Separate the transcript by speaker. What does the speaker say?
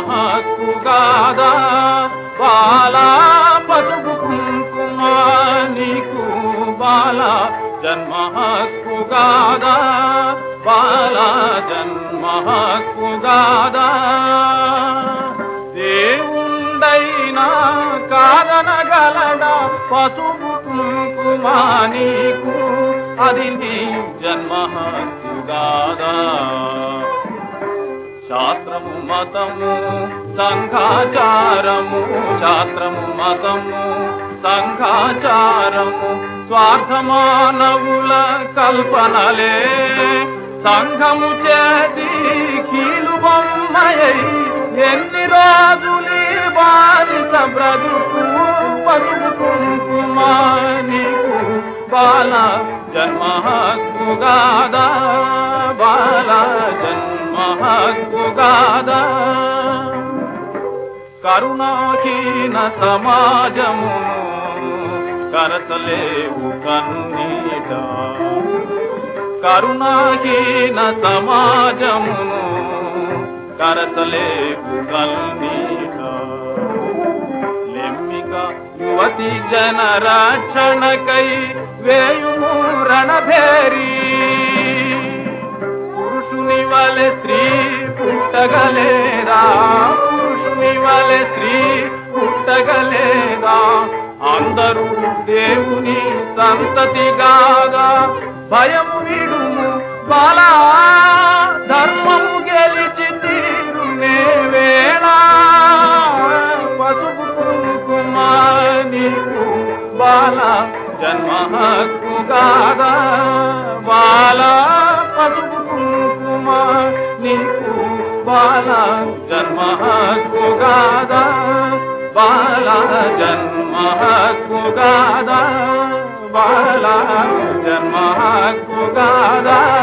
Speaker 1: హక్కు కాదా బాలా పసుపు కుంకుమ నీకు బాల జన్మ హక్కు కాదా బాల జన్మ హక్కు కాదా దేవుండైనా కాదనగలడా పసుపు కుంకుమ నీకు అది నీ జన్మ హక్కు కాదా శాస్త్రము మతము సంఘాచారము శాస్త్రము మతము సంఘాచారము స్వార్థమానవుల కల్పనలే సంఘము చేతి కీలు బొమ్మయై ఎన్ని రోజులీ బానిస బ్రతుకు పసుపు కుంకుమ నీకు బాల జన్మ హక్కు గాదా బాల జన్మ హక్కు గాదా కరుణాహీన సమాజమును కరచలేవు కన్నీట కరుణాహీన సమాజమును కరచలేవు కన్నీట లెమ్మిక యువతి జన రక్షణకై వేయుము రణభేరి పురుషుని వలె స్త్రీ పుట్టగలేదా పురుషుని వలె స్త్రీ పుట్టగలేదా అందరూ దేవుని సంతతి గాగా భయము విడుము బాలా ధర్మము గెలిచి తీరునే వేళ పసుపు కుంకుమ నీకు బాల జన్మ హక్కు కాదా బాల పసుపు కుంకుమ నీకు బాల జన్మ హక్కు కాదా బాల జన్మ హక్కు కాదా బాల జన్మ హక్కు కాదా